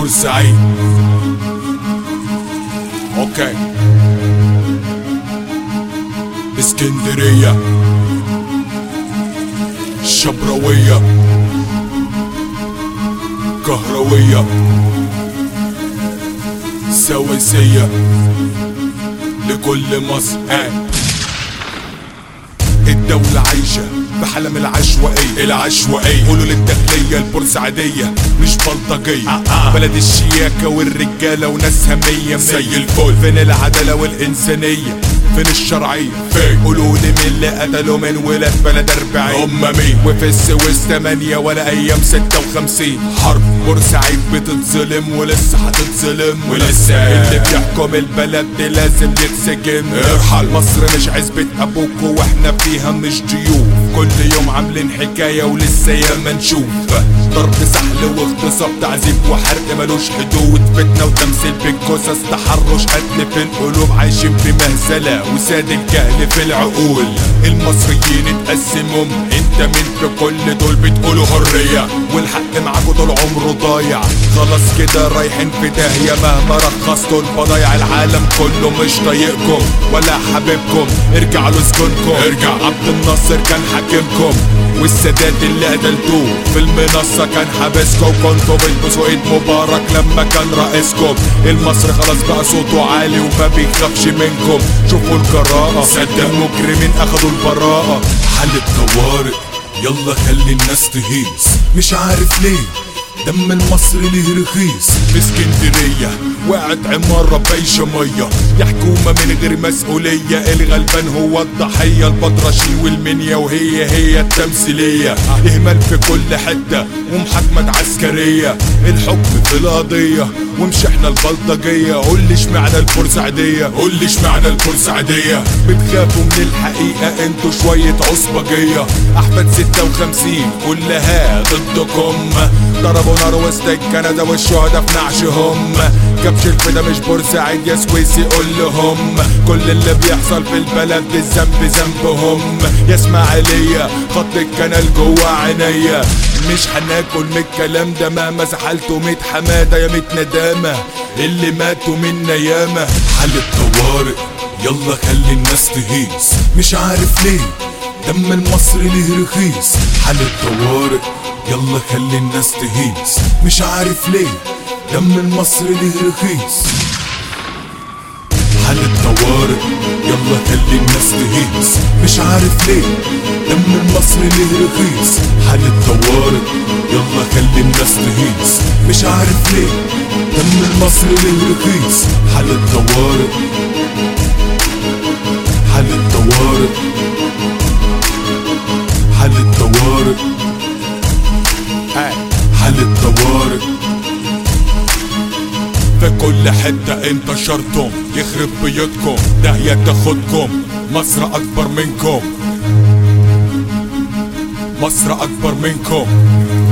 بورسعيد اوكي اسكندرية شبروية كهروية سويسية لكل مصر آه. الدولة عايشة بحلم العشوائية العشوائية قولوا للداخلية البورسعيدية مش بلطجية آه آه. بلد الشياكة والرجالة وناسها مية زي الفل فين العدالة والإنسانية فين الشرعية فين قولوا لي مين اللي قتلوا من ولاد بلد أربعين هم مين وفي السويس تمانية ولا أيام ستة وخمسين حرب بورسعيد بتتظلم ولسه هتتظلم ولسه اللي بيحكم البلد دي لازم يتسجن ارحل مصر مش عزبة أبوكوا واحنا فيها مش ضيوف كل يوم عاملين حكاية ولسه ياما نشوف ضرب سحل واغتصاب تعذيب وحرق ملوش حدود فتنة وتمثيل بالجثث تحرش قتل في القلوب عايشين في مهزلة وساد الجهل في العقول المصريين اتقسموا انت مين في كل دول بتقولوا حرية والحق معاكوا طول عمره ضايع خلاص كده رايحين في داهية مهما رخصتوا البضايع العالم كله مش طايقكم ولا حبيبكم ارجعوا لسكنكم ارجع عبد الناصر كان حاكمكم والسادات اللي قتلتوه في المنصة كان حابسكم كنتوا بتبوسوا ايد مبارك لما كان رئيسكم المصري خلاص بقى صوته عالي وما بيخافش منكم شوفوا الجراءة صدق المجرمين اخدوا البراءة حالة طوارئ يلا خلي الناس تهيس مش عارف ليه دم المصري ليه رخيص في اسكندرية وقعت عمارة بايشة مية يا حكومة من غير مسؤولية الغلبان هو الضحية البطرشين والمنيا وهي هي التمثيلية اهمال في كل حتة ومحاكمة عسكرية الحكم في القضية ومش احنا البلطجية قول لي اشمعنى البورسعيدية قول لي اشمعنى البورسعيدية بتخافوا من الحقيقة انتوا شوية عصبجية احمد 56 كلها ضدكم ضربوا نار وسط كندا والشهداء في نعشهم كبش الفدا مش بورسعيد يا سويسي قول لهم كل اللي بيحصل في البلد دي الذنب ذنبهم يا اسماعيلية خط الكنال جوا عينيا مش هناكل من الكلام ده مهما زحلتوا ميت حمادة يا ميت ندامة اللي ماتوا منا ياما حالة طوارئ يلا خلي الناس تهيس مش عارف ليه دم المصري ليه رخيص حالة طوارئ يلا خلي الناس تهيس مش عارف ليه دم المصري ليه رخيص حالة طوارئ يلا خلي الناس تهيس مش عارف ليه دم المصري ليه رخيص حالة طوارئ يلا خلي الناس تهيس مش عارف ليه دم المصري ليه رخيص حالة طوارئ حالة طوارئ حالة طوارئ حالة طوارئ في كل حتة انتشرتم يخرب بيوتكم داهية تاخدكم مصر أكبر منكم مصر أكبر منكم